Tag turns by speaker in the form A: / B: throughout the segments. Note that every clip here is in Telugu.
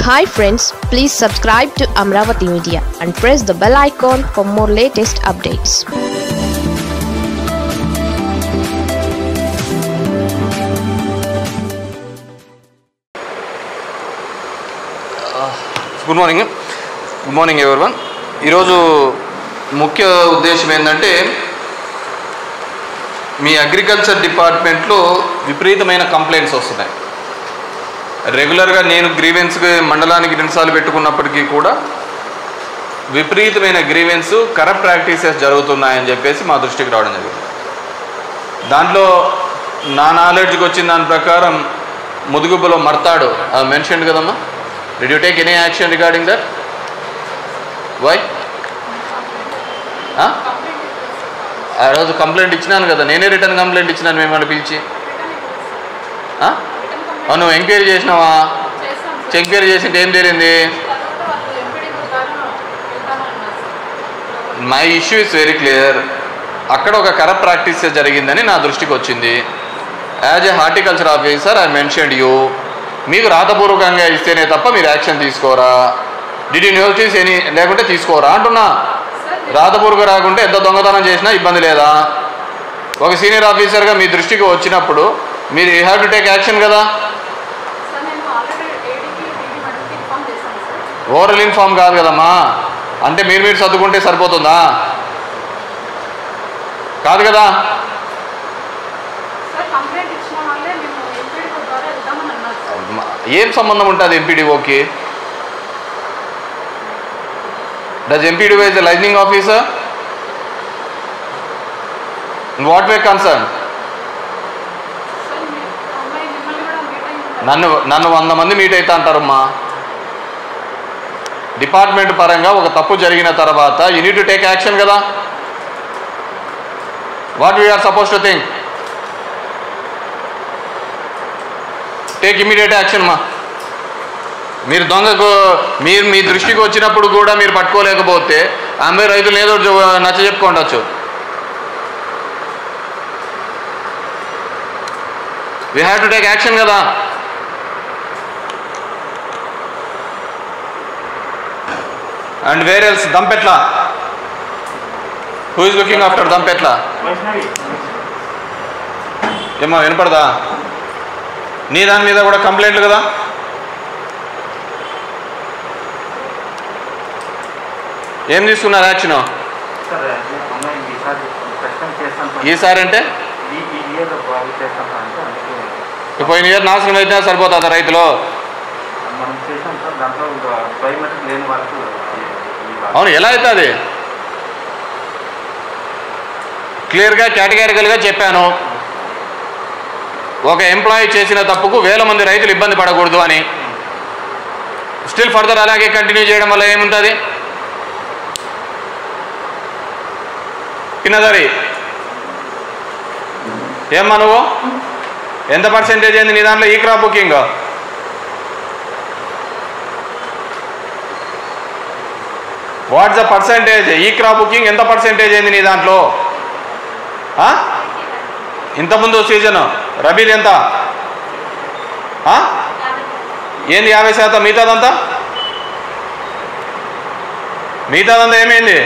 A: Hi friends please subscribe to Amaravati media and press the bell icon for more latest updates
B: good morning good morning everyone ఈరోజు ముఖ్య ఉద్దేశం ఏంటంటే మీ అగ్రికల్చర్ డిపార్ట్మెంట్లో విపరీతమైన కంప్లైంట్స్ వస్తున్నాయి రెగ్యులర్గా నేను గ్రీవెన్స్కి మండలానికి రెండుసార్లు పెట్టుకున్నప్పటికీ కూడా విపరీతమైన గ్రీవెన్స్ కరప్ట్ ప్రాక్టీసెస్ జరుగుతున్నాయని చెప్పేసి మా దృష్టికి రావడం జరిగింది దాంట్లో నా నాలెడ్జ్కి వచ్చిన దాని ప్రకారం ముదుగుబ్బలో మర్తాడు మెన్షన్ కదమ్మా did you take any action regarding that why ఆ రోజు కంప్లైంట్ ఇచ్చినాను కదా నేనే రిటర్న్ కంప్లైంట్ ఇచ్చినాను మిమ్మల్ని పిలిచి ఆ? ఆ, నువ్వు ఎంక్వైరీ చేసినావా ఎంక్వైరీ చేసింటే ఏం తేలింది my issue is very clear అక్కడ ఒక కరప్ట్ ప్రాక్టీస్ జరిగిందని నా దృష్టికి వచ్చింది as a horticulture officer I mentioned you మీకు రాతపూర్వకంగా ఇస్తేనే తప్ప మీరు యాక్షన్ తీసుకోరా డిడ్ యూ నోటీస్ ఎనీ లేకుంటే తీసుకోరా అంటున్నా రాతపూర్వక రాకుంటే ఎంత దొంగతనం చేసినా ఇబ్బంది లేదా ఒక సీనియర్ ఆఫీసర్గా మీ దృష్టికి వచ్చినప్పుడు మీరు you have to take action కదా ఓవరల్ ఇన్ఫామ్ కాదు కదమ్మా అంటే మీరు మీరు సర్దుకుంటే సరిపోతుందా కాదు కదా ఏం సంబంధం ఉంటుంది ఎంపీడీఓకి does MPDO is the liaising officer what way concern నన్ను నన్ను వంద మంది మీట్ అవుతా అంటారమ్మా డిపార్ట్మెంట్ పరంగా ఒక తప్పు జరిగిన తర్వాత you need to take action కదా what we are suppose to think take immediate action మా మీరు దొంగకు మీరు మీ దృష్టికి వచ్చినప్పుడు కూడా మీరు పట్టుకోలేకపోతే ఆమె రైతులు ఏదో జో- నచ్చ చెప్పుకోండొచ్చు we have to take action కదా and where else Dampetla who is looking after Dampetla ఏమో వినపడదా నీ దాని మీద కూడా కంప్లైంట్లు కదా ఏం తీసుకున్నారు యాక్షన్
C: సార్ అమ్మాయి ఈసారి ఖచ్చితంగా చేస్తాను సార్.
B: ఈసారి అంటే
C: ఈ ఈ ఇయర్ బాగు చేస్తాం సార్ అంటే అందుకే
B: పోయిన ఇయర్ నాశనం అయితే సరిపోతుందా రైతులు
C: మనం చేసాం సార్ దాంట్లో బయోమెట్రిక్ లేని వాళ్ళకు ఈ- ఈ-
B: అవును ఎలా అవుతుంది క్లియర్గా కేటగారికల్గా చెప్పాను ఒక ఎంప్లాయీ చేసిన తప్పుకు వేల మంది రైతులు ఇబ్బంది పడకూడదు అని స్టిల్ ఫర్దర్ అలాగే కంటిన్యూ చేయడం వల్ల ఏముంటుంది పిన్నదరి ఏమ్మా నువ్వు ఎంత పర్సెంటేజ్ అయింది నీ దాంట్లో ఈ crop booking what's the percentage ఈ క్రాప్ బుకింగ్ ఎంత పర్సెంటేజ్ అయింది నీ దాంట్లో ఆ? ఇంతకుముందు సీజన్ రబీది ఎంత ఆ? ఏంది యాభై శాతం మిగతాదంతా మిగతాదంతా ఏమైంది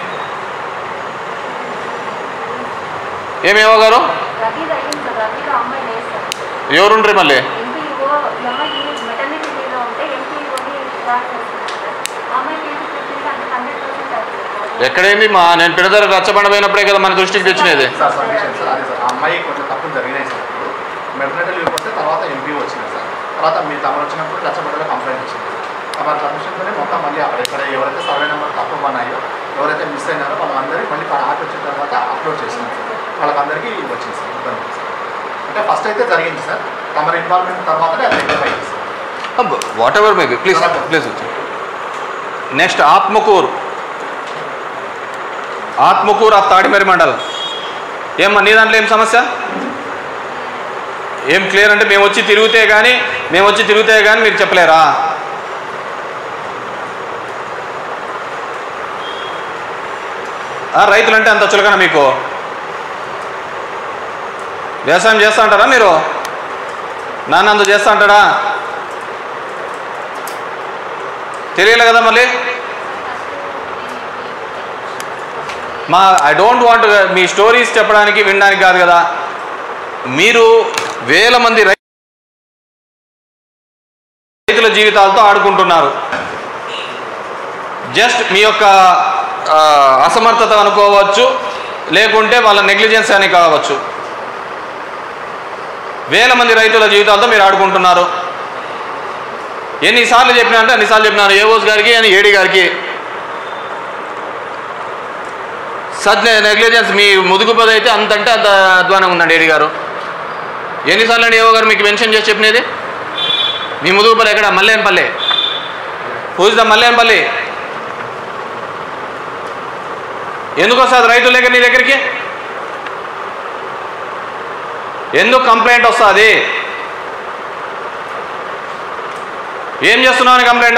B: ఏమేవో గారు
D: రవి అయ్యింది సార్ రవిలో అమ్మాయి లేదు సార్
B: ఎవరుండ్రి మళ్ళీ
D: ఎంపీఓ ఈ అమ్మాయి మెటర్నిటీ లీవ్లో ఉంటే ఎంపీఓని జాయిన్ చేస్తున్నారు సార్ అమ్మాయి ఫీజు ఫిఫ్టీన్ అంటే హండ్రెడ్ పర్సెంట్
B: ఎక్కడైంది మా నేను పిడదర రచ్చబండపోయినప్పుడే కదా మన దృష్టికి తెచ్చినది
E: సార్ సబ్మిషన్ సార్ అదే సార్ ఆ అమ్మాయి కొంచెం తప్పులు జరిగినాయి సార్ ఇప్పుడు మెటర్నిటీ లీవ్ వస్తే తర్వాత ఎంపీ వచ్చింది సార్ తర్వాత మీ తమరు వచ్చినప్పుడు రచ్చబండలో కంప్లైంట్ వచ్చింది సార్ ఆ సబ్మిషన్తోనే మొత్తం మళ్ళీ అక్కడ ఇక్కడ ఎవరైతే సర్వే నెంబర్ తప్పు ఉన్నాయో ఎవరైతే మిస్ అయినారో వాళ్ళందరికీ మళ్ళీ ఆర్ట్ వచ్చిన తర్వాత అప్లోడ్ చేసినాం సార్ వాళ్ళకందరికీ వచ్చింది సార్ ఇబ్బంది ఉంది సార్ అంటే ఫస్ట్ అయితే జరిగింది సార్ తమరి ఇన్వాల్వ్మెంట్ తర్వాతనే అది రెక్టిఫై అయింది sir
B: whatever maybe please please next Atmakur Atmakur of Tadimarri మండలం ఏమ్మా నీ దాంట్లో ఏం సమస్య ఏం క్లియర్ అంటే మేము వచ్చి తిరిగితే కానీ మేము వచ్చి తిరిగితే కానీ మీరు చెప్పలేరా ఆ, రైతులంటే అంత చులకన మీకు వ్యవసాయం చేస్తా అంటారా మీరు నాన్న అంత చేస్తా అంటాడా తెలియలే కదా మళ్ళీ మా ఐ డోంట్ వాంట్ మీ స్టోరీస్ చెప్పడానికి వినడానికి కాదు కదా మీరు వేల మంది రై- రైతుల జీవితాలతో ఆడుకుంటున్నారు జస్ట్ మీ యొక్క ఆ, అసమర్థత అనుకోవచ్చు లేకుంటే వాళ్ళ నెగ్లిజెన్స్ అని కావచ్చు వేల మంది రైతుల జీవితాలతో మీరు ఆడుకుంటున్నారు ఎన్నిసార్లు చెప్పినా అంటే అన్నిసార్లు చెప్పినాను ఏఓస్ గారికి అని ఏడి గారికి సద్ నెగ్లిజెన్స్ మీ ముదుగు పది అయితే అంతంటే అంత అధ్వానం ఉందండి ఏడి గారు ఎన్నిసార్లు అండి ఏవో గారు మీకు మెన్షన్ చేసి చెప్పినది మీ ముదుగుపల్లి ఎక్కడ మల్లేనపల్లి పూజిత మల్లేనపల్లి ఎందుకు వస్తుంది రైతుల దగ్గర నీ దగ్గరికి ఎందుకు కంప్లైంట్ వస్తుంది ఏం చేస్తున్నావు అని కంప్లైంట్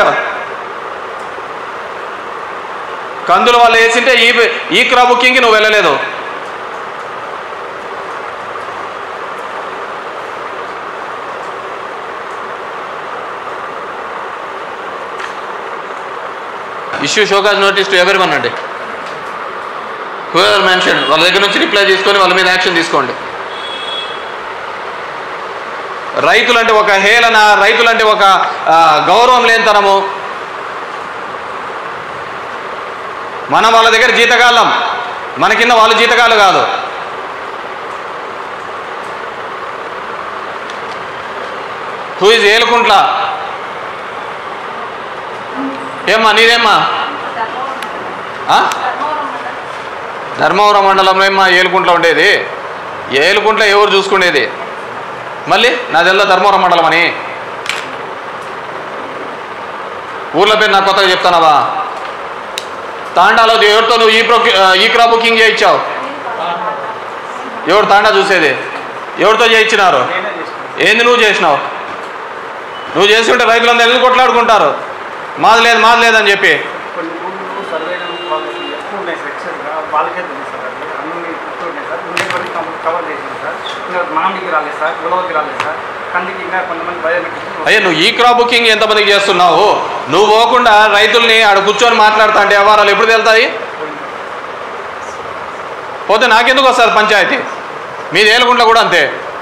B: కందులు వాళ్ళు వేసింటే ఈ ఈ క్రాప్ బుకింగ్కి నువ్వు వెళ్ళలేదు issue show cause notice to everyone అండి హూఎవర్ మెన్షన్ వాళ్ళ దగ్గర నుంచి రిప్లై తీసుకొని వాళ్ళ మీద యాక్షన్ తీసుకోండి రైతులంటే ఒక హేళన రైతులంటే ఒక ఆ, గౌరవం లేనితనము మనం వాళ్ళ దగ్గర జీతకాలం మన కింద వాళ్ళు జీతకాలు కాదు హూ ఇస్ ఏలుకుంట్ల ఏమ్మా నీదేమ్మా ఆ? ధర్మవరం మండలంలో ఏమ్మా ఏలుకుంట్ల ఉండేది ఏలుకుంట్ల ఎవరు చూసుకునేది మళ్ళీ నా తెల్ల ధర్మవరం మండలం అని ఊర్ల పేరు నాకు కొత్తగా చెప్తానవా తాండాలో ఎవరితో నువ్వు ఈ ప్రొ ఈ క్రాప్ బుకింగ్ చేయించావు ఎవరు తాండా చూసేది ఎవరితో చేయించినారు
C: నేనే చేసిన
B: ఏంది నువ్వు చేసినావు నువ్వు చేసి ఉంటే రైతులందరూ ఎందుకు కొట్లాడుకుంటారు మాది లేదు మాది లేదని చెప్పి
C: కొన్ని ఊళ్ళు సర్వే వాళ్ళకి ఎక్కువ ఉన్నాయి సెక్షన్గా వాళ్ళకే తెలుసు సార్ అది అన్ని గుర్తు ఉన్నాయి సార్ ఉండే కొన్ని కవర్ చేసింది సార్ ఇంకా మామిడికి రాలేదు సార్ గులవకి రాలేదు సార్ కందికి ఇంకా కొంతమంది బయోమెట్రిక్
B: అయ్యా నువ్వు ఈ క్రాప్ బుకింగ్ ఎంతమందికి చేస్తున్నావు నువ్వు పోకుండా రైతుల్ని ఆడ కూర్చొని మాట్లాడుతా అంటే వ్యవహారాలు ఎప్పుడు వెళ్తాయి పోతే నాకెందుకు వస్తారు పంచాయతీ మీది ఏలుగుంట్ల కూడా అంతే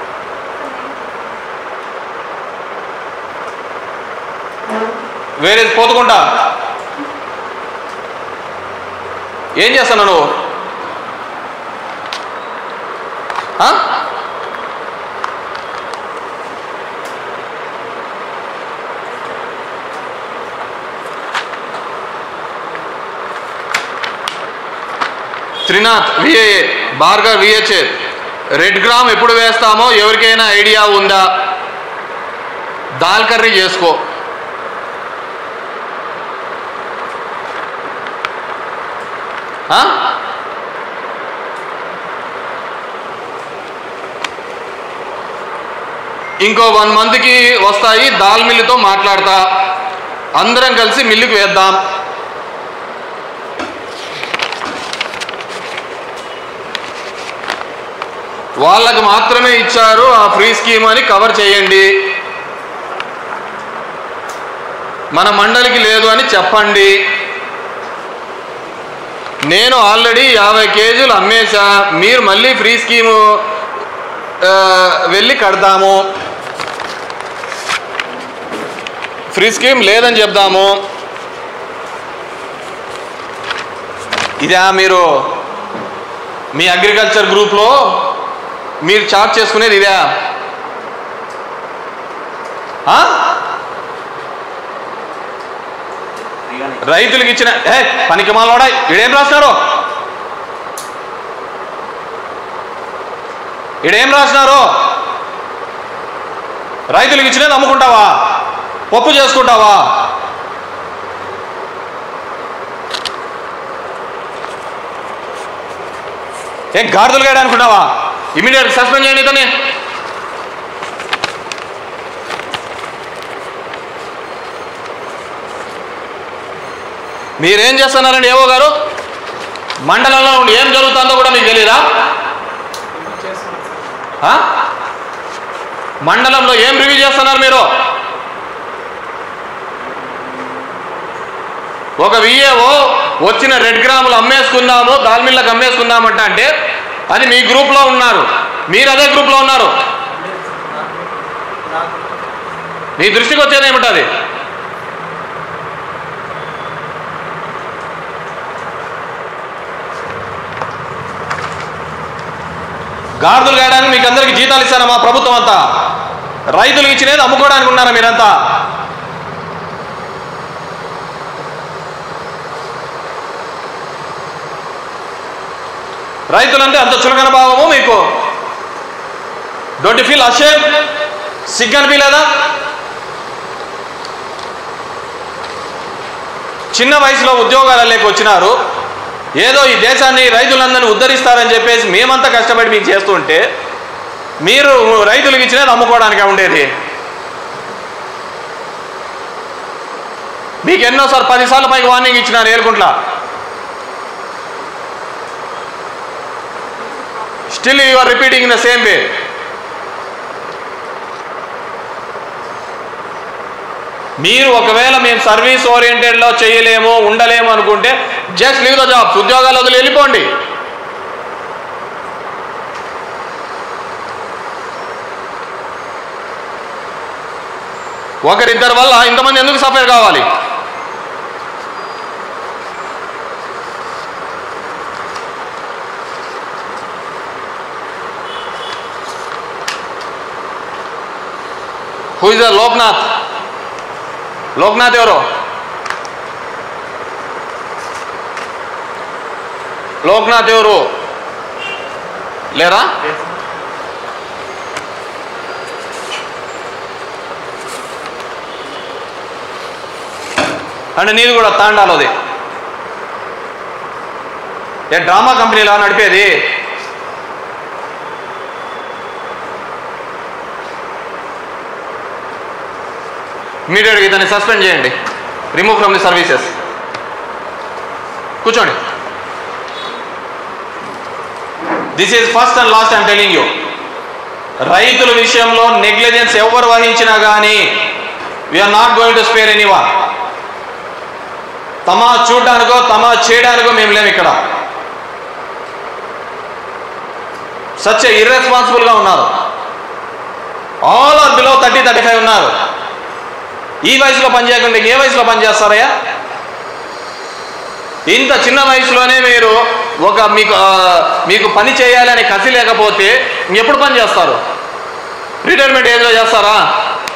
B: వేరే పోతుకుంటా ఏం చేస్తున్నావు నువ్వు ఆ? Trinath VAA Bhargav VHA red gram ఎప్పుడు వేస్తామో ఎవరికైనా ఐడియా ఉందా దాల్ కర్రీ చేసుకో ఆ? ఇంకో వన్ మంత్కి వస్తాయి దాల్ మిల్లుతో మాట్లాడతా అందరం కలిసి మిల్లుకి వేద్దాం వాళ్ళకు మాత్రమే ఇచ్చారు ఆ ఫ్రీ స్కీమ్ అని కవర్ చేయండి మన మండలికి లేదు అని చెప్పండి నేను ఆల్రెడీ యాభై కేజీలు అమ్మేశా మీరు మళ్ళీ ఫ్రీ స్కీము ఆ, వెళ్ళి కడతాము ఫ్రీ స్కీమ్ లేదని చెప్దాము ఇదా మీరు మీ అగ్రికల్చర్ గ్రూప్లో మీరు చార్జ్ చేసుకునేది ఇదే ఆ? రైతులకు ఇచ్చిన ఏ పనికి మాలోడా ఈడేం రాసినారు ఈడేం రాసినారు రైతులకు ఇచ్చినది అమ్ముకుంటావా పప్పు చేసుకుంటావా ఏం గాడిదలు గాడి అనుకున్నావా ఇమీడియట్ సస్పెండ్ చేయండి ఇతని మీరేం చేస్తున్నారండి ఏవో గారు మండలంలో ఉండి ఏం జరుగుతుందో కూడా మీకు తెలియదా ఆ? మండలంలో ఏం రివ్యూ చేస్తున్నారు మీరు ఒక విఏఓ వచ్చిన రెడ్ గ్రాములు అమ్మేసుకుందాము దాల్మిల్లకు అమ్మేసుకుందామంట అంటే అది మీ గ్రూప్లో ఉన్నారు మీరు అదే గ్రూప్లో ఉన్నారు మీ దృష్టికి వచ్చేది ఏమిటది గాడిదలు గాయడానికి మీకు అందరికి జీతాలు ఇస్తారా మా ప్రభుత్వం అంతా రైతులకు ఇచ్చినది అమ్ముకోవడానికి ఉన్నారా మీరంతా రైతులంటే అంత చులకన భావము మీకు డోంట్ ఫీల్ అషేమ్ సిగ్గు అనిపించలేదా చిన్న వయసులో ఉద్యోగాలు లేక వచ్చినారు ఏదో ఈ దేశాన్ని రైతులందరినీ ఉద్ధరిస్తారని చెప్పేసి మేమంతా కష్టపడి మీకు చేస్తుంటే మీరు రైతులకు ఇచ్చినది అమ్ముకోవడానికే ఉండేది మీకు ఎన్నోసార్లు పదిసార్లు పైకి వార్నింగ్ ఇచ్చినారు ఏరుకుంట్లా still you are repeating in the same way మీరు ఒకవేళ మేము సర్వీస్ ఓరియంటెడ్లో చేయలేము ఉండలేము అనుకుంటే జస్ట్ లీవ్ ద జాబ్స్ ఉద్యోగాలు వదిలి వెళ్ళిపోండి ఒకరిద్దరి వల్ల ఇంతమంది ఎందుకు సఫర్ కావాలి who is the Loknath Loknath ఎవరు లోక్నాథ్ ఎవరు లేరా అంటే నీది కూడా తాండాలోది ఏ డ్రామా కంపెనీలా నడిపేది ఇమీడియట్గా ఇతన్ని సస్పెండ్ చేయండి రిమూవ్ ఫ్రమ్ ది సర్వీసెస్ కూర్చోండి this is first and last I'm telling you రైతుల విషయంలో నెగ్లిజెన్స్ ఎవరు వహించినా కానీ we are not going to spare anyone తమా చూడడానికో తమా చేయడానికో మేము లేము ఇక్కడ సచ్ ఇర్రెస్పాన్సిబుల్గా ఉన్నారు all are below thirty thirty five ఉన్నారు ఈ వయసులో పని చేయకుండా ఏ వయసులో పని చేస్తారయ్యా ఇంత చిన్న వయసులోనే మీరు ఒక మీకు ఆ, మీకు పని చేయాలి అనే కసి లేకపోతే ఎప్పుడు పని చేస్తారు రిటైర్మెంట్ ఏజ్లో చేస్తారా